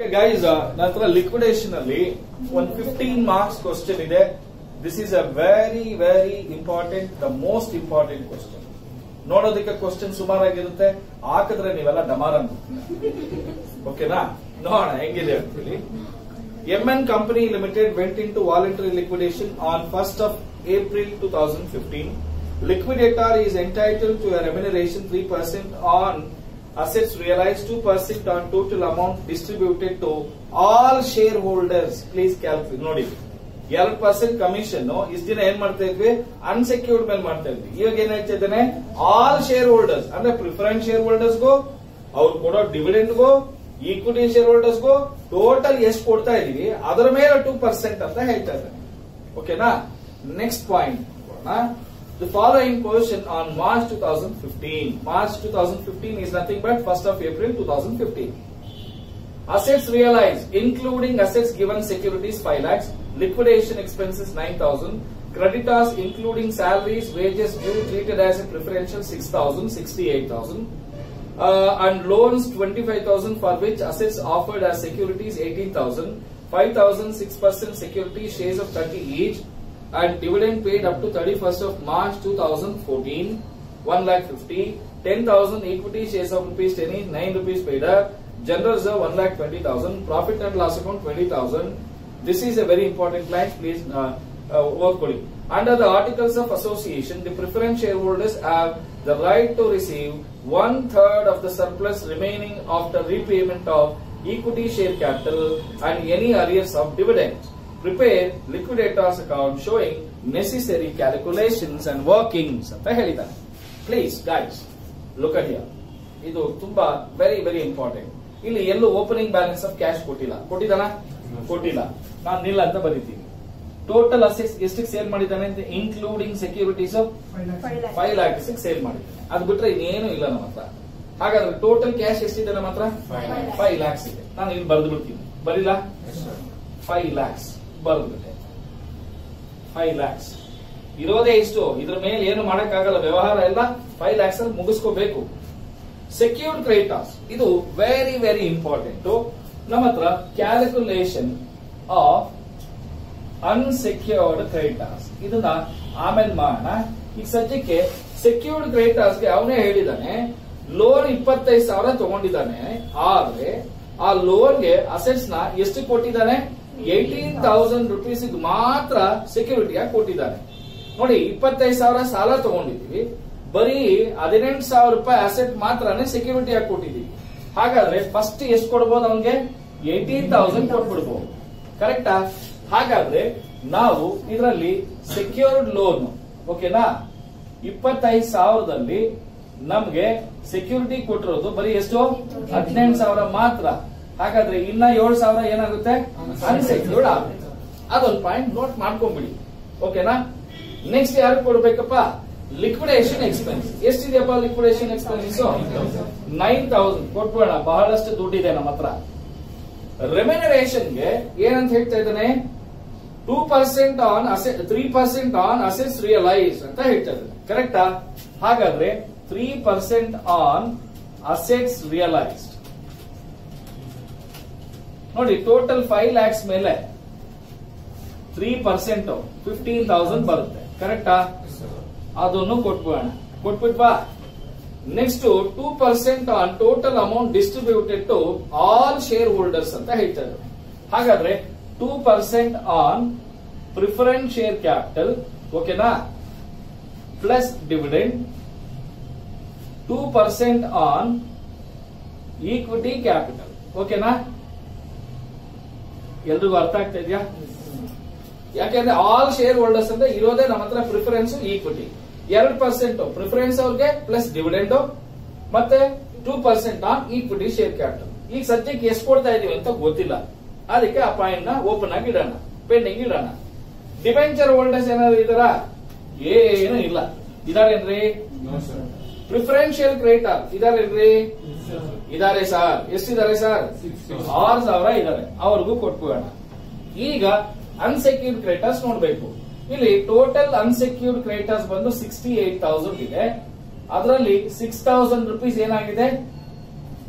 Guys ನಂತರ liquidation ಅಲ್ಲಿ ಒಂದು ಫಿಫ್ಟೀನ್ ಮಾರ್ಕ್ಸ್ ಕ್ವಶನ್ ಇದೆ this is a very very important the most important question ನೋಡೋದಕ್ಕೆ ಕ್ವಶನ್ ಸುಮಾರಾಗಿರುತ್ತೆ ಹಾಕಿದ್ರೆ ನೀವೆಲ್ಲ ಡಮಾರ್ ಅಂತ ಓಕೆನಾ ನೋಡೋಣ ಹೆಂಗಿದೆ ಅಂತೇಳಿ M N company limited went into voluntary liquidation on first of April two thousand fifteen liquidator is entitle to remuneration three percent on assets realized 2% on total amount distributed to all shareholders. Please calculate. ನೋಡಿ ಎರಡು percent commission ಇಷ್ಟ ದಿನ ಏನ್ ಮಾಡ್ತಾ ಇದ್ವಿ unsecured ಮೇಲೆ ಮಾಡ್ತಾ ಇದ್ವಿ ಇವಾಗ ಏನ್ ಹೇಳ್ತಾ ಇದ್ದಾನೆ ಆಲ್ ಶೇರ್ ಹೋಲ್ಡರ್ಸ್ ಅಂದ್ರೆ ಪ್ರಿಫರೆನ್ಸ್ ಶೇರ್ ಹೋಲ್ಡರ್ಸ್ಗೂ ಅವ್ರು ಕೊಡೋ ಡಿವಿಡೆಂಡ್ಗೂ ಈಕ್ವಿಟಿ ಶೇರ್ ಹೋಲ್ಡರ್ಸ್ಗೂ ಟೋಟಲ್ ಎಷ್ಟು ಕೊಡ್ತಾ ಇದೀವಿ ಅದರ ಮೇಲೆ ಟೂ ಪರ್ಸೆಂಟ್ ಅಂತ ಹೇಳ್ತಾ ಇದ್ದಾನೆ ಓಕೆನಾ next point The following position on March 2015. March 2015 is nothing but 1st of April 2015. Assets realized, including assets given securities 5 lakhs, liquidation expenses 9000, creditors including salaries, wages due treated as a preferential 6000, 68000, uh, and loans 25000 for which assets offered as securities 18000, 5000 6% security shares of 30 each, and dividend paid up to 31st of March 2014, 1 lakh 50, 10,000 equity shares of rupees 10 each, 9 rupees paid up, general reserve 1 lakh 20,000, profit and loss account 20,000. This is a very important line, please uh, uh, work on it. Under the articles of association, the preference shareholders have the right to receive one third of the surplus remaining after repayment of equity share capital and any arrears of dividends. Prepare liquidators account showing necessary calculations and workings ಅಂತ ಹೇಳಿದ್ದಾನೆ please guys look at here ಇದು ತುಂಬಾ very very important ಇಲ್ಲಿ ಎಲ್ಲೂ opening balance of cash ಕೊಟ್ಟಿಲ್ಲ ಕೊಟ್ಟಿದ್ದಾನ ಕೊಟ್ಟಿಲ್ಲ ನಾನು ನಿಲ್ಲ ಅಂತ ಬರೀತೀನಿ ಟೋಟಲ್ ಅಸೆಟ್ಸ್ ಎಷ್ಟಕ್ಕೆ ಸೇಲ್ ಮಾಡಿದ್ದಾನೆ ಅಂತ including securities five lakhs sale ಮಾಡಿದ್ದಾನೆ ಅದು ಬಿಟ್ರೆ ಇನ್ನೇನು ಇಲ್ಲ ನಮ್ಮ ಹತ್ರ ಹಾಗಾದ್ರೆ ಟೋಟಲ್ ಕ್ಯಾಶ್ ಎಷ್ಟಿದೆ ನಮ್ಮ ಹತ್ರ ಫೈವ್ ಲ್ಯಾಕ್ಸ್ ಇದೆ ನಾನು ಇಲ್ಲಿ ಬರೆದು ಬಿಡ್ತೀನಿ ಬರಿಲ್ಲ ಫೈವ್ ಲ್ಯಾಕ್ಸ್ ಬರೆದ್ಬಿಟ್ಟೆ ಫೈವ್ ಲ್ಯಾಕ್ಸ್ ಇರೋದೇ ಇಷ್ಟು ಇದ್ರ ಮೇಲೆ ಏನು ಮಾಡಕ್ಕಾಗಲ್ಲ ವ್ಯವಹಾರ ಎಲ್ಲ ಫೈವ್ ಲ್ಯಾಕ್ಸ್ ಅಲ್ಲಿ ಮುಗಿಸ್ಕೋಬೇಕು ಸೆಕ್ಯೂರ್ಡ್ ಕ್ರೆಡಿಟರ್ಸ್ ಇದು ವೆರಿ ವೆರಿ ಇಂಪಾರ್ಟೆಂಟ್ ನಮ್ಮ ಹತ್ರ ಕ್ಯಾಲ್ಕುಲೇಷನ್ ಆಫ್ ಅನ್ಸೆಕ್ಯೂರ್ಡ್ ಕ್ರೆಡಿಟರ್ಸ್ ಇದನ್ನ ಆಮೇಲೆ ಮಾಡೋಣ ಈಗ ಸದ್ಯಕ್ಕೆ ಸೆಕ್ಯೂರ್ಡ್ ಕ್ರೆಡಿಟರ್ಸ್ಗೆ ಅವನೇ ಹೇಳಿದಾನೆ ಲೋನ್ ಇಪ್ಪತ್ತೈದು ಸಾವಿರ ತಗೊಂಡಿದ್ದಾನೆ ಆದ್ರೆ ಆ ಲೋನ್ಗೆ ಅಸೆಟ್ಸ್ ನ ಎಷ್ಟು ಕೊಟ್ಟಿದ್ದಾನೆ ಏಟೀನ್ ತೌಸಂಡ್ ರುಪೀಸ್ ಮಾತ್ರ ಸೆಕ್ಯೂರಿಟಿಯಾಗಿ ಕೊಟ್ಟಿದ್ದಾನೆ ನೋಡಿ ಇಪ್ಪತ್ತೈದು ಸಾವಿರ ಸಾಲ ತಗೊಂಡಿದ್ದೀವಿ ಬರೀ ಹದಿನೆಂಟು ಸಾವಿರ ರೂಪಾಯಿ ಅಸೆಟ್ ಮಾತ್ರನೇ ಸೆಕ್ಯೂರಿಟಿ ಆಗಿ ಕೊಟ್ಟಿದ್ದೀವಿ ಹಾಗಾದ್ರೆ ಫಸ್ಟ್ ಎಷ್ಟು ಕೊಡ್ಬೋದು ಅವನ್ಗೆ ಏಟೀನ್ ತೌಸಂಡ್ ಕೊಟ್ಬಿಡ್ಬೋದು ಕರೆಕ್ಟಾ ಹಾಗಾದ್ರೆ ನಾವು ಇದರಲ್ಲಿ ಸೆಕ್ಯೂರ್ಡ್ ಲೋನ್ ಓಕೆನಾ ಇಪ್ಪತ್ತೈದು ಸಾವಿರದಲ್ಲಿ ನಮ್ಗೆ ಸೆಕ್ಯೂರಿಟಿ ಕೊಟ್ಟಿರೋದು ಬರೀ ಎಷ್ಟು ಹದಿನೆಂಟು ಸಾವಿರ ಮಾತ್ರ ಹಾಗಾದ್ರೆ ಇನ್ನ ಏಳು ಸಾವಿರ ಏನಾಗುತ್ತೆ ಅನ್ಸೆಕ್ಯೂರ್ಡ್ ಆಗುತ್ತೆ ಅದೊಂದು ಪಾಯಿಂಟ್ ನೋಟ್ ಮಾಡ್ಕೊಂಡ್ಬಿಡಿ ಓಕೆನಾ ನೆಕ್ಸ್ಟ್ ಯಾರು ಕೊಡ್ಬೇಕಪ್ಪ ಲಿಕ್ವಿಡೇಷನ್ ಎಕ್ಸ್ಪೆನ್ಸ್ ಎಷ್ಟಿದೆಯಪ್ಪ ಲಿಕ್ವಿಡೇಷನ್ ಎಕ್ಸ್ಪೆನ್ಸಸ್ ನೈನ್ ತೌಸಂಡ್ ಕೊಟ್ಬೇಡ ಬಹಳಷ್ಟು ದುಡ್ಡಿದೆ ನಮ್ಮ ಹತ್ರ ರೆಮ್ಯುನರೇಷನ್ಗೆ ಏನಂತ ಹೇಳ್ತಾ ಇದ್ದಾನೆ two percent on asset three percent on assets realise ಅಂತ ಹೇಳ್ತಾ ಇದ್ದಾನೆ ಕರೆಕ್ಟಾ ಹಾಗಾದ್ರೆ three percent on assets realised ನೋಡಿ ಟೋಟಲ್ ಫೈವ್ ಲ್ಯಾಕ್ಸ್ ಮೇಲೆ ತ್ರೀ ಪರ್ಸೆಂಟ್ ಫಿಫ್ಟೀನ್ ತೌಸಂಡ್ ಬರುತ್ತೆ ಕರೆಕ್ಟಾ ಅದನ್ನು ಕೊಟ್ಬಿಡೋಣ ಕೊಟ್ಬಿಟ್ವಾ next two percent on total amount distributed to all share holders ಅಂತ ಹೇಳ್ತಾ ಇದ್ದಾರೆ ಹಾಗಾದ್ರೆ two percent on preference share capital ಓಕೆನಾ plus dividend two percent on equity capital ಓಕೆನಾ ಎಲ್ರಿಗೂ ಅರ್ಥ ಆಗ್ತಾ ಇದೆಯಾ ಯಾಕೆಂದ್ರೆ ಆಲ್ ಶೇರ್ ಹೋಲ್ಡರ್ಸ್ ಅಂದ್ರೆ ಇರೋದೇ ನಮ್ಮ ಹತ್ರ ಪ್ರಿಫರೆನ್ಸ್ ಈಕ್ವಿಟಿ ಎರಡು ಪರ್ಸೆಂಟ್ ಪ್ರಿಫರೆನ್ಸ್ ಅವ್ರಿಗೆ ಪ್ಲಸ್ ಡಿವಿಡೆಂಡ್ ಮತ್ತೆ two percent on equity share capital ಈಗ ಸದ್ಯಕ್ಕೆ ಎಷ್ಟು ಕೊಡ್ತಾ ಇದೀವಿ ಅಂತ ಗೊತ್ತಿಲ್ಲ ಅದಕ್ಕೆ ಆ ಪಾಯಿಂಟ್ ನ ಓಪನ್ ಆಗಿ ಇಡೋಣ ಪೆಂಡಿಂಗ್ ಇಡೋಣ ಡಿಬೆಂಚರ್ ಹೋಲ್ಡರ್ಸ್ ಏನಾದ್ರು ಇದಾರ ಏನು ಇಲ್ಲ ಇದಾರೇನ್ರಿ ಪ್ರಿಫರೆನ್ಷಿಯಲ್ ಕ್ರೆಡಿಟರ್ ಇದಾರೇನ್ರಿ ಇದಾರೆ ಸರ್ ಎಷ್ಟಿದ್ದಾರೆ ಸರ್ ಆರು ಸಾವಿರ ಇದಾರೆ ಅವ್ರಿಗೂ ಕೊಟ್ಬಿಡೋಣ ಈಗ ಅನ್ಸೆಕ್ಯೂರ್ಡ್ ಕ್ರೆಡಿಟರ್ಸ್ ನೋಡ್ಬೇಕು ಇಲ್ಲಿ ಟೋಟಲ್ ಅನ್ಸೆಕ್ಯೂರ್ಡ್ ಕ್ರೆಡಿಟರ್ಸ್ ಬಂದು ಸಿಕ್ಸ್ಟಿ ಏಟ್ ತೌಸಂಡ್ ಇದೆ ಅದರಲ್ಲಿ ಸಿಕ್ಸ್ ತೌಸಂಡ್ ರುಪೀಸ್ ಏನಾಗಿದೆ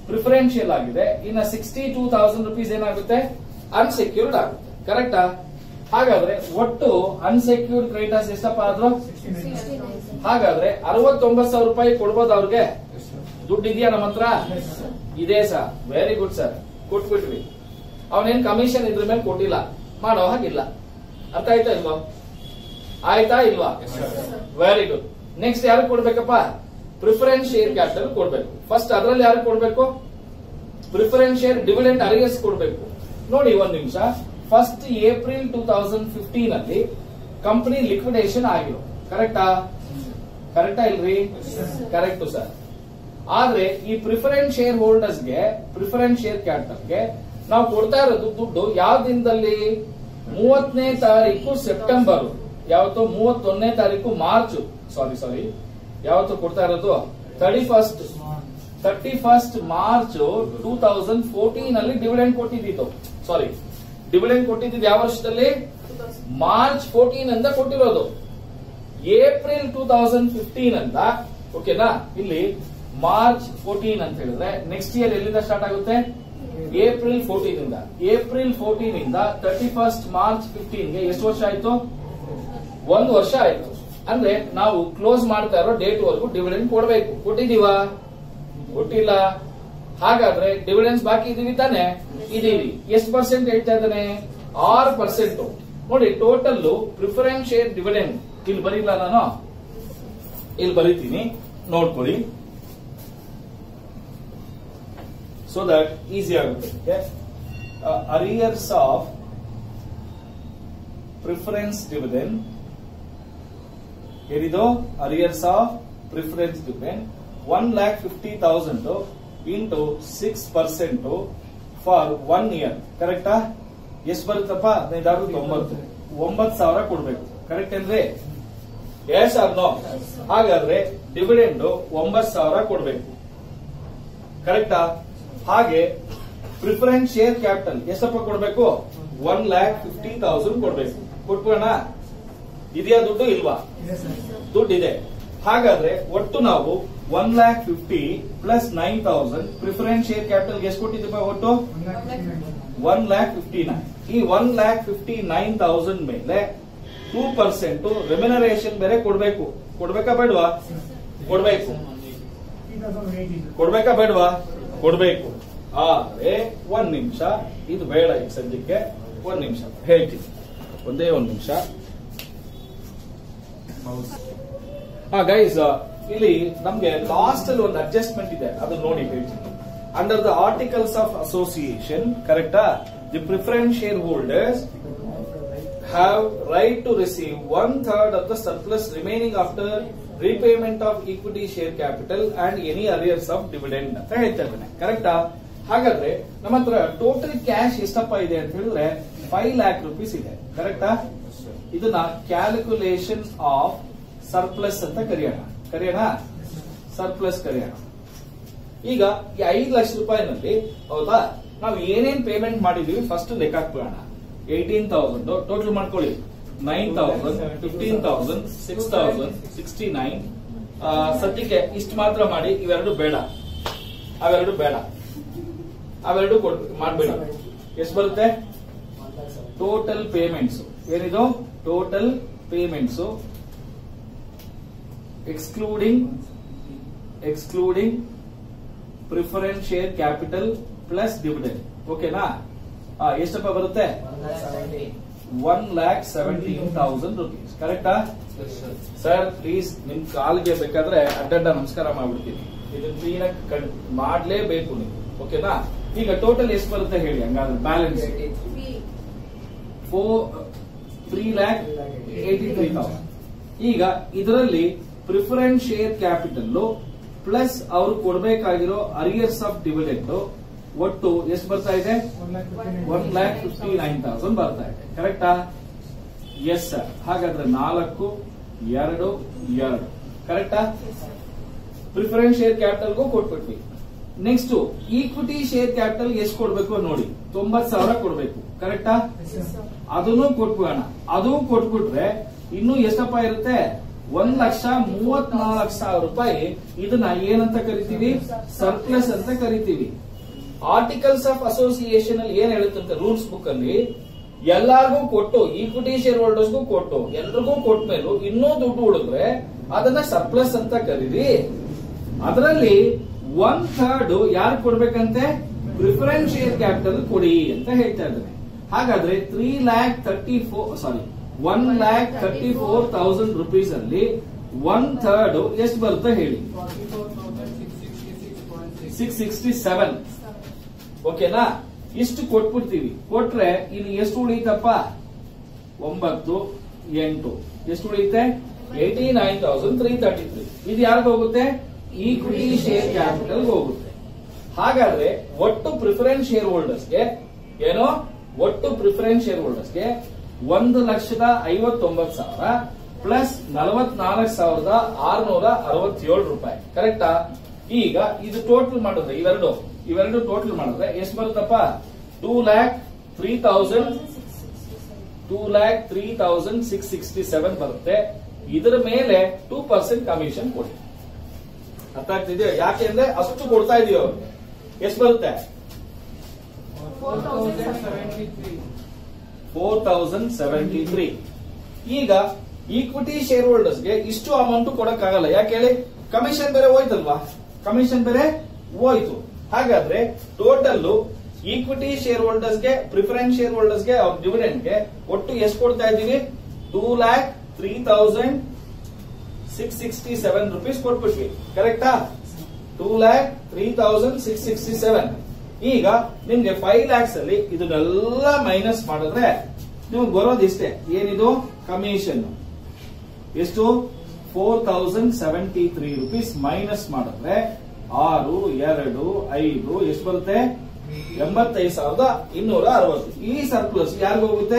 ಪ್ರಿಫರೆನ್ಷಿಯಲ್ ಆಗಿದೆ ಇನ್ನ ಸಿಕ್ಸ್ಟಿ ಟೂ ತೌಸಂಡ್ ರುಪೀಸ್ ಏನಾಗುತ್ತೆ ಅನ್ಸೆಕ್ಯೂರ್ಡ್ ಆಗುತ್ತೆ ಕರೆಕ್ಟಾ ಹಾಗಾದ್ರೆ ಒಟ್ಟು ಅನ್ಸೆಕ್ಯೂರ್ಡ್ ಕ್ರೆಡಿಟರ್ಸ್ ಎಷ್ಟಪ್ಪ ಆದ್ರು ಹಾಗಾದ್ರೆ ಅರವತ್ತೊಂಬತ್ತು ಸಾವಿರ ರೂಪಾಯಿ ಕೊಡ್ಬೋದು ಅವ್ರಿಗೆ ದುಡ್ಡು ಇದೆಯಾ ನಮ್ಮ ಹತ್ರ ಇದೆ ಸರ್ ವೆರಿ ಗುಡ್ ಸರ್ ಕೊಟ್ಬಿಟ್ವಿ ಅವನೇನ್ ಕಮಿಷನ್ ಇದ್ರ ಮೇಲೆ ಕೊಟ್ಟಿಲ್ಲ ಮಾಡೋ ಹಾಗಿಲ್ಲ ಅರ್ಥ ಆಯ್ತಾ ಇಲ್ವಾ ಆಯ್ತಾ ಇಲ್ವಾ ವೆರಿ ಗುಡ್ ನೆಕ್ಸ್ಟ್ ಯಾರು ಕೊಡ್ಬೇಕಪ್ಪ ಪ್ರಿಫರೆನ್ಸ್ ಶೇರ್ ಕ್ಯಾಪಿಟಲ್ ಕೊಡ್ಬೇಕು ಫಸ್ಟ್ ಅದ್ರಲ್ಲಿ ಯಾರು ಕೊಡ್ಬೇಕು ಪ್ರಿಫರೆನ್ಸ್ ಶೇರ್ ಡಿವಿಡೆಂಟ್ ಅರಿಯರ್ಸ್ ಕೊಡ್ಬೇಕು ನೋಡಿ ಒಂದ್ ನಿಮಿಷ first April two thousand fifteen ಅಲ್ಲಿ ಕಂಪನಿ ಲಿಕ್ವಿಡೇಷನ್ ಆಗಿರೋ ಕರೆಕ್ಟಾ ಕರೆಕ್ಟಾ ಇಲ್ರಿ ಕರೆಕ್ಟ್ ಸರ್ ಆದ್ರೆ ಈ ಪ್ರಿಫರೆನ್ಸ್ ಶೇರ್ ಹೋಲ್ಡರ್ಸ್ಗೆ ಪ್ರಿಫರೆನ್ಸ್ ಶೇರ್ ಕ್ಯಾಪಿಟಲ್ಗೆ ನಾವು ಕೊಡ್ತಾ ಇರೋದು ದುಡ್ಡು ಯಾವ ದಿನದಲ್ಲಿ ಮೂವತ್ತನೇ ತಾರೀಕು ಸೆಪ್ಟೆಂಬರ್ ಯಾವತ್ತು ಮೂವತ್ತೊಂದನೇ ತಾರೀಕು ಮಾರ್ಚ್ ಸಾರಿ ಸಾರಿ ಯಾವತ್ತು ಕೊಡ್ತಾ ಇರೋದು thirty first thirty first March two thousand fourteen ಅಲ್ಲಿ ಡಿವಿಡೆಂಡ್ ಕೊಟ್ಟಿದ್ದು ಸಾರಿ ಡಿವಿಡೆಂಡ್ ಕೊಟ್ಟಿದ್ದು ಯಾವ ವರ್ಷದಲ್ಲಿ ಮಾರ್ಚ್ ಫೋರ್ಟೀನ್ ಅಂತ ಕೊಟ್ಟಿರೋದು ಏಪ್ರಿಲ್ ಟೂ ತೌಸಂಡ್ ಫಿಫ್ಟೀನ್ ಅಂತ ಓಕೆನಾ ಇಲ್ಲಿ ಮಾರ್ಚ್ ಫೋರ್ಟೀನ್ ಅಂತ ಹೇಳಿದ್ರೆ ನೆಕ್ಸ್ಟ್ ಇಯರ್ ಎಲ್ಲಿಂದ ಸ್ಟಾರ್ಟ್ ಆಗುತ್ತೆ ಏಪ್ರಿಲ್ ಫೋರ್ಟೀನ್ ಇಂದ ಏಪ್ರಿಲ್ ಫೋರ್ಟೀನ್ ಇಂದ ತರ್ಟಿ ಫಸ್ಟ್ ಮಾರ್ಚ್ ಫಿಫ್ಟೀನ್ ಗೆ ಎಷ್ಟು ವರ್ಷ ಆಯ್ತು ಒಂದು ವರ್ಷ ಆಯ್ತು ಅಂದ್ರೆ ನಾವು ಕ್ಲೋಸ್ ಮಾಡ್ತಾ ಇರೋ ಡೇಟ್ ವರೆಗೂ ಡಿವಿಡೆಂಡ್ ಕೊಡಬೇಕು ಕೊಟ್ಟಿದೀವಾ ಕೊಟ್ಟಿಲ್ಲ ಹಾಗಾದ್ರೆ ಡಿವಿಡೆನ್ಸ್ ಬಾಕಿ ಇದೀವಿ ತಾನೆ ಇದೀವಿ ಎಷ್ಟು ಪರ್ಸೆಂಟ್ ಹೇಳ್ತಾ ಇದ್ದಾನೆ ಆರು ಪರ್ಸೆಂಟ್ ನೋಡಿ ಟೋಟಲ್ ಪ್ರಿಫರೆನ್ಸ್ ಶೇರ್ ಡಿವಿಡೆಂಡ್ ಇಲ್ಲಿ ಬರೀಲ್ಲ ನಾನು ಇಲ್ಲಿ ಬರೀತೀನಿ ನೋಡ್ಕೊಳ್ಳಿ ಸೊ ದಟ್ ಈಸಿ ಆಗುತ್ತೆ ಅರಿಯರ್ಸ್ ಆಫ್ ಪ್ರಿಫರೆನ್ಸ್ ಡಿವಿಡೆಂಡ್ ಏನಿದು arrears of preference dividend one lakh fifty thousand into six percent for one year ಕರೆಕ್ಟಾ ಎಷ್ಟು ಬರುತ್ತಪ್ಪ ಹದಿನೈದಾರು ತೊಂಬತ್ತು ಒಂಬತ್ತು ಸಾವಿರ ಕೊಡ್ಬೇಕು ಕರೆಕ್ಟ್ ಅಂದ್ರೆ ಎಸ್ ಆರ್ ನೋ ಹಾಗಾದ್ರೆ ಡಿವಿಡೆಂಡ್ ಒಂಬತ್ತು ಸಾವಿರ ಕೊಡ್ಬೇಕು ಕರೆಕ್ಟಾ ಹಾಗೆ ಪ್ರಿಫರೆನ್ಸ್ ಶೇರ್ ಕ್ಯಾಪಿಟಲ್ ಎಷ್ಟಪ್ಪ ಕೊಡ್ಬೇಕು ಒನ್ ಲ್ಯಾಕ್ ಫಿಫ್ಟಿ ತೌಸಂಡ್ ಕೊಡ್ಬೇಕು ಕೊಟ್ಬೋಣ ಇದೆಯಾ ದುಡ್ಡು ಇಲ್ವಾ ದುಡ್ಡು ಇದೆ ಹಾಗಾದ್ರೆ ಒಟ್ಟು ನಾವು one lakh fifty plus nine thousand preference share capital ಎಷ್ಟು ಕೊಟ್ಟಿದ್ದೀವಿ ಒಟ್ಟು ಒನ್ ಲ್ಯಾಕ್ ಫಿಫ್ಟಿ ನೈನ್ ಈ one lakh fifty nine thousand ಮೇಲೆ ಟೂ ಪರ್ಸೆಂಟ್ ರೆಮ್ಯುನರೇಷನ್ ಬೇರೆ ಕೊಡ್ಬೇಕು ಕೊಡ್ಬೇಕಾ ಬೇಡವಾ ಕೊಡ್ಬೇಕು ಕೊಡ್ಬೇಕಾ ಬೇಡವಾ ಕೊಡ್ಬೇಕು ಆದ್ರೆ ಒಂದ್ ನಿಮಿಷ ಇದು ಬೇಡ ಈಗ ಸದ್ಯಕ್ಕೆ ಒಂದ್ ನಿಮಿಷ ಹೇಳ್ತೀನಿ ಒಂದೇ ಒಂದ್ ನಿಮಿಷ ಹಾ ಗೈಸ್ ಇಲ್ಲಿ ನಮ್ಗೆ ಲಾಸ್ಟ್ ಅಲ್ಲಿ ಒಂದು ಅಡ್ಜಸ್ಟ್ಮೆಂಟ್ ಇದೆ ಅದು ನೋಡಿ ಹೇಳ್ತೀನಿ under the articles of association ಕರೆಕ್ಟಾ the preference share holders have right to receive one third of the surplus remaining after repayment of equity share capital and any arrears of dividend ಅಂತ ಹೇಳ್ತಾ ಇದ್ದಾನೆ ಕರೆಕ್ಟಾ ಹಾಗಾದ್ರೆ ನಮ್ಮ ಹತ್ರ ಟೋಟಲ್ ಕ್ಯಾಶ್ ಎಷ್ಟಪ್ಪ ಇದೆ ಅಂತ ಹೇಳಿದ್ರೆ ಫೈವ್ ಲ್ಯಾಕ್ ರುಪೀಸ್ ಇದೆ ಕರೆಕ್ಟಾ ಇದನ್ನ ಕ್ಯಾಲ್ಕುಲೇಷನ್ ಆಫ್ ಸರ್ಪ್ಲಸ್ ಅಂತ ಕರೆಯೋಣ ಕರೆಯೋಣ ಸರ್ಪ್ಲಸ್ ಕರೆಯೋಣ ಈಗ ಈ ಐದು ಲಕ್ಷ ರೂಪಾಯಿನಲ್ಲಿ ಹೌದಾ ನಾವು ಏನೇನ್ ಪೇಮೆಂಟ್ ಮಾಡಿದೀವಿ ಫಸ್ಟ್ ಲೆಕ್ಕ ಹಾಕ್ಬಿಡೋಣ ಏಯ್ಟೀನ್ ತೌಸಂಡ್ ಟೋಟಲ್ ಮಾಡ್ಕೊಳ್ಳಿ nine thousand fifteen thousand six thousand sixty nine ಸದ್ಯಕ್ಕೆ ಇಷ್ಟು ಮಾತ್ರ ಮಾಡಿ ಇವೆರಡು ಬೇಡ ಅವೆರಡು ಬೇಡ ಅವೆರಡು ಕೊಡ್ ಮಾಡ್ಬೇಡ ಎಷ್ಟು ಬರುತ್ತೆ ಟೋಟಲ್ ಪೇಮೆಂಟ್ಸ್ ಏನಿದು total payments excluding excluding preference share capital plus dividend ಓಕೆನಾ ಆ, ಎಷ್ಟಪ್ಪ ಬರುತ್ತೆ one lakh seventeen thousand rupees ಕರೆಕ್ಟಾ ಸರ್ ಪ್ಲೀಸ್ ನಿಮ್ ಕಾಲ್ಗೆ ಬೇಕಾದ್ರೆ ಅಡ್ಡಡ್ಡ ನಮಸ್ಕಾರ ಮಾಡ್ಬಿಡ್ತೀನಿ ಇದನ್ನ ಕ್ಲೀನ್ ಆಗಿ ಮಾಡ್ಲೇಬೇಕು ನೀವು ಓಕೆನಾ ಈಗ ಟೋಟಲ್ ಎಷ್ಟು ಬರುತ್ತೆ ಹೇಳಿ ಹಂಗಾದ್ರೆ balance four three lakh eighty three thousand ಈಗ ಇದರಲ್ಲಿ ಪ್ರಿಫರೆನ್ಸ್ ಶೇರ್ ಕ್ಯಾಪಿಟಲ್ ಪ್ಲಸ್ ಅವ್ರು ಕೊಡ್ಬೇಕಾಗಿರೋ ಅರಿಯರ್ಸ್ ಆಫ್ ಡಿವಿಡೆಂಡ್ ಒಟ್ಟು ಎಷ್ಟು ಬರ್ತಾ ಇದೆ one lakh fifty nine thousand ಬರ್ತಾ ಇದೆ ಕರೆಕ್ಟಾ ಎಸ್ ಸರ್ ಹಾಗಾದ್ರೆ ನಾಲ್ಕು ಎರಡು ಎರಡು ಕರೆಕ್ಟಾ ಪ್ರಿಫರೆನ್ಸ್ ಶೇರ್ ಕ್ಯಾಪಿಟಲ್ಗೂ ಕೊಟ್ಬಿಟ್ವಿ ನೆಕ್ಸ್ಟ್ ಈಕ್ವಿಟಿ ಶೇರ್ ಕ್ಯಾಪಿಟಲ್ ಎಷ್ಟು ಕೊಡ್ಬೇಕು ನೋಡಿ ತೊಂಬತ್ ಸಾವಿರ ಕೊಡ್ಬೇಕು ಕರೆಕ್ಟಾ ಅದನ್ನು ಕೊಟ್ಬಿಡೋಣ ಅದು ಕೊಟ್ಬಿಟ್ರೆ ಇನ್ನು ಎಷ್ಟಪ್ಪ ಇರುತ್ತೆ ಒಂದ್ ಲಕ್ಷ ಮೂವತ್ನಾಲ್ಕು ಸಾವಿರ ರೂಪಾಯಿ ಇದನ್ನ ಏನಂತ ಕರಿತೀವಿ ಸರ್ಪ್ಲಸ್ ಅಂತ ಕರಿತೀವಿ ಆರ್ಟಿಕಲ್ಸ್ ಆಫ್ ಅಸೋಸಿಯೇಷನ್ ಅಲ್ಲಿ ಏನ್ ಹೇಳುತ್ತಂತೆ ರೂಲ್ಸ್ ಬುಕ್ ಅಲ್ಲಿ ಎಲ್ಲಾರ್ಗೂ ಕೊಟ್ಟು ಈಕ್ವಿಟಿ ಶೇರ್ ಹೋಲ್ಡರ್ಸ್ಗೂ ಕೊಟ್ಟು ಎಲ್ರಿಗೂ ಕೊಟ್ಟ ಮೇಲೂ ಇನ್ನೂ ದುಡ್ಡು ಉಳಿದ್ರೆ ಅದನ್ನ ಸರ್ಪ್ಲಸ್ ಅಂತ ಕರೀರಿ ಅದರಲ್ಲಿ ಒನ್ ಥರ್ಡ್ ಯಾರು ಕೊಡ್ಬೇಕಂತೆ ಪ್ರಿಫರೆನ್ಸ್ ಶೇರ್ ಕ್ಯಾಪಿಟಲ್ ಕೊಡಿ ಅಂತ ಹೇಳ್ತಾ ಇದ್ದಾರೆ ಹಾಗಾದ್ರೆ three lakh thirty four sorry one lakh thirty four thousand rupees ಅಲ್ಲಿ ಒನ್ ಥರ್ಡ್ ಎಷ್ಟು ಬರುತ್ತೆ ಹೇಳಿ ಸಿಕ್ಸ್ ಸಿಕ್ಸ್ಟಿ ಸೆವೆನ್ ಓಕೆನಾ ಇಷ್ಟು ಕೊಟ್ಬಿಡ್ತೀವಿ ಕೊಟ್ರೆ ಇನ್ನು ಎಷ್ಟು ಉಳಿತಪ್ಪ ಒಂಬತ್ತು ಎಂಟು ಎಷ್ಟು ಉಳಿಯುತ್ತೆ eighty nine thousand three thirty three ಇದು ಯಾರಿಗ ಹೋಗುತ್ತೆ ಈಕ್ವಿಟಿ ಶೇರ್ ಕ್ಯಾಪಿಟಲ್ ಹೋಗುತ್ತೆ ಹಾಗಾದ್ರೆ ಒಟ್ಟು ಪ್ರಿಫರೆನ್ಸ್ ಶೇರ್ ಹೋಲ್ಡರ್ಸ್ಗೆ ಏನೋ ಒಟ್ಟು ಪ್ರಿಫರೆನ್ಸ್ ಶೇರ್ ಹೋಲ್ಡರ್ಸ್ಗೆ ಒಂದು ಲಕ್ಷದ ಐವತ್ತೊಂಬತ್ತು ಸಾವಿರ ಪ್ಲಸ್ ನಲವತ್ನಾಲ್ಕು ಸಾವಿರದ ಆರ್ನೂರ ಅರವತ್ತೇಳು ರೂಪಾಯಿ ಕರೆಕ್ಟಾ ಈಗ ಇದು ಟೋಟಲ್ ಮಾಡಿದ್ರೆ ಇವೆರಡು ಇವೆರಡು ಟೋಟಲ್ ಮಾಡಿದ್ರೆ ಎಷ್ಟು ಬರುತ್ತಪ್ಪ two lakh three thousand two lakh three thousand six sixty seven ಬರುತ್ತೆ ಇದರ ಮೇಲೆ ಟೂ ಪರ್ಸೆಂಟ್ ಕಮಿಷನ್ ಕೊಡಿ ಅರ್ಥ ಆಗ್ತಿದೆಯಾ ಯಾಕೆ ಅಂದ್ರೆ ಅಷ್ಟು ಕೊಡ್ತಾ ಇದೀವಿ ಅವ್ರಿಗೆ ಎಷ್ಟು ಬರುತ್ತೆ ಫೋರ್ ತೌಸಂಡ್ ಸೆವೆಂಟಿ ತ್ರೀ ಈಗ ಈಕ್ವಿಟಿ ಶೇರ್ ಹೋಲ್ಡರ್ಸ್ಗೆ ಇಷ್ಟು ಅಮೌಂಟ್ ಕೊಡಕ್ಕಾಗಲ್ಲ ಯಾಕೆ ಹೇಳಿ ಕಮಿಷನ್ ಬೇರೆ ಹೋಯ್ತಲ್ವಾ ಕಮಿಷನ್ ಬೇರೆ ಹೋಯ್ತು ಹಾಗಾದ್ರೆ ಟೋಟಲ್ ಈಕ್ವಿಟಿ ಶೇರ್ ಹೋಲ್ಡರ್ಸ್ಗೆ ಪ್ರಿಫರೆನ್ಸ್ ಶೇರ್ ಹೋಲ್ಡರ್ಸ್ಗೆ ಅವ್ರ ಡಿವಿಡೆಂಡ್ಗೆ ಒಟ್ಟು ಎಷ್ಟು ಕೊಡ್ತಾ ಇದ್ದೀವಿ two lakh three thousand six sixty seven rupees ಕೊಟ್ಬಿಟ್ವಿ ಕರೆಕ್ಟಾ two lakh three thousand six sixty seven ಈಗ ನಿಮ್ಗೆ ಫೈವ್ ಲ್ಯಾಕ್ಸ್ ಅಲ್ಲಿ ಇದನ್ನೆಲ್ಲ ಮೈನಸ್ ಮಾಡಿದ್ರೆ ನಿಮ್ಗೆ ಬರೋದಿಷ್ಟೇ ಏನಿದು ಕಮಿಷನ್ ಎಷ್ಟು four thousand seventy three rupees minus ಮಾಡಿದ್ರೆ ಆರು ಎರಡು ಐದು ಎಷ್ಟು ಬರುತ್ತೆ ಎಂಬತ್ತೈದು ಸಾವಿರದ ಇನ್ನೂರ ಅರವತ್ತು ಈ ಸರ್ಪ್ಲಸ್ ಯಾರಿಗ ಹೋಗುತ್ತೆ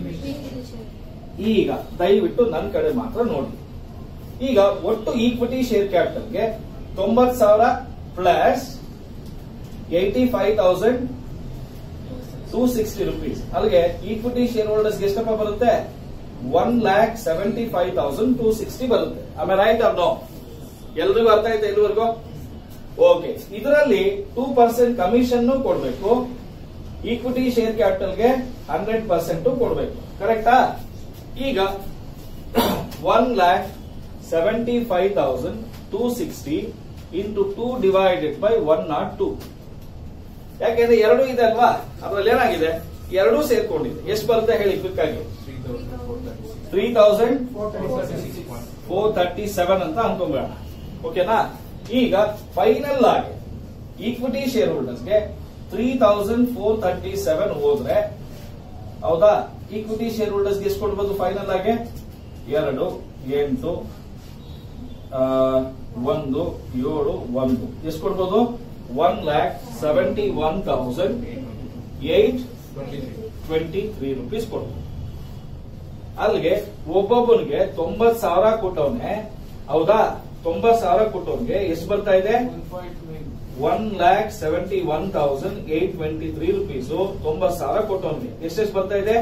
ಈಗ ದಯವಿಟ್ಟು ನನ್ನ ಕಡೆ ಮಾತ್ರ ನೋಡಿ ಈಗ ಒಟ್ಟು ಈಕ್ವಿಟಿ ಶೇರ್ ಕ್ಯಾಪಿಟಲ್ಗೆ ತೊಂಬತ್ ಸಾವಿರ plus eighty five thousand two sixty rupees ಅಲ್ಲಿಗೆ ಈಕ್ವಿಟಿ ಶೇರ್ ಹೋಲ್ಡರ್ಸ್ ಎಷ್ಟಪ್ಪ ಬರುತ್ತೆ one lakh seventy five thousand two sixty ಬರುತ್ತೆ ಆಮೇಲೆ ರೈಟ್ ಆರ್ ನೋ ಎಲ್ರಿಗೂ ಅರ್ಥ ಆಯ್ತಾ ಇಲ್ಲಿವರೆಗೂ ಓಕೆ ಇದರಲ್ಲಿ ಟೂ ಪರ್ಸೆಂಟ್ ಕಮಿಷನ್ ಕೊಡಬೇಕು ಈಕ್ವಿಟಿ ಶೇರ್ ಕ್ಯಾಪಿಟಲ್ಗೆ ಹಂಡ್ರೆಡ್ ಪರ್ಸೆಂಟ್ ಕೊಡಬೇಕು ಕರೆಕ್ಟಾ ಈಗ one lakh seventy five thousand two sixty into two divided by one not two ಯಾಕೆಂದ್ರೆ ಎರಡು ಇದೆ ಅಲ್ವಾ ಅದ್ರಲ್ಲಿ ಏನಾಗಿದೆ ಎರಡೂ ಸೇರ್ಕೊಂಡಿದೆ ಎಷ್ಟು ಬರುತ್ತೆ ಹೇಳಿ ಕ್ವಿಕ್ ಆಗಿ three thousand four thirty seven ಅಂತ ಅನ್ಕೊಂಬೇಡ ಓಕೆನಾ ಈಗ ಫೈನಲ್ ಆಗಿ ಈಕ್ವಿಟಿ ಶೇರ್ ಹೋಲ್ಡರ್ಸ್ಗೆ three thousand four thirty seven ಹೋದ್ರೆ ಹೌದಾ ಈಕ್ವಿಟಿ ಶೇರ್ ಹೋಲ್ಡರ್ಸ್ಗೆ ಎಷ್ಟು ಕೊಡ್ಬೋದು ಫೈನಲ್ ಆಗಿ ಎರಡು ಎಂಟು ಆ, ಒಂದು ಏಳು ಒಂದು ಎಷ್ಟು ಕೊಡ್ಬೋದು one lakh seventy one thousand eight twenty three rupees ಕೊಡ್ಬೋದು ಅಲ್ಲಿಗೆ ಒಬ್ಬೊಬ್ಬನಿಗೆ ತೊಂಬತ್ ಸಾವಿರ ಕೊಟ್ಟವನೆ ಹೌದಾ ತೊಂಬತ್ ಸಾವಿರ ಕೊಟ್ಟವನ್ಗೆ ಎಷ್ಟು ಬರ್ತಾ ಇದೆ one lakh seventy one thousand eight twenty three rupees ತೊಂಬತ್ ಸಾವಿರ ಕೊಟ್ಟವನ್ಗೆ ಎಷ್ಟೆಷ್ಟು ಬರ್ತಾ ಇದೆ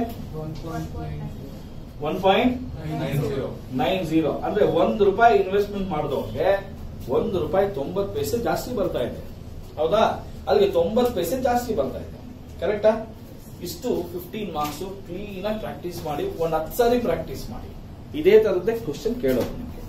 ಒನ್ ಪಾಯಿಂಟ್ ನೈನ್ ಜೀರೋ ಅಂದ್ರೆ ಒಂದು ರೂಪಾಯಿ ಇನ್ವೆಸ್ಟ್ಮೆಂಟ್ ಮಾಡಿದವ್ರಿಗೆ ಒಂದು ರೂಪಾಯಿ ತೊಂಬತ್ ಪೈಸೆ ಜಾಸ್ತಿ ಬರ್ತಾ ಇದೆ ಹೌದಾ ಅಲ್ಲಿಗೆ ತೊಂಬತ್ ಪೈಸೆ ಜಾಸ್ತಿ ಬರ್ತಾ ಇದೆ ಕರೆಕ್ಟಾ ಇಷ್ಟು ಫಿಫ್ಟೀನ್ ಮಾರ್ಕ್ಸ್ ಕ್ಲೀನ್ ಆಗಿ ಪ್ರಾಕ್ಟೀಸ್ ಮಾಡಿ ಒಂದ್ ಹತ್ತು ಸಾರಿ ಪ್ರಾಕ್ಟೀಸ್ ಮಾಡಿ ಇದೇ ತರದ್ದೇ ಕ್ವಶನ್ ಕೇಳೋದು ನಿಮ್ಗೆ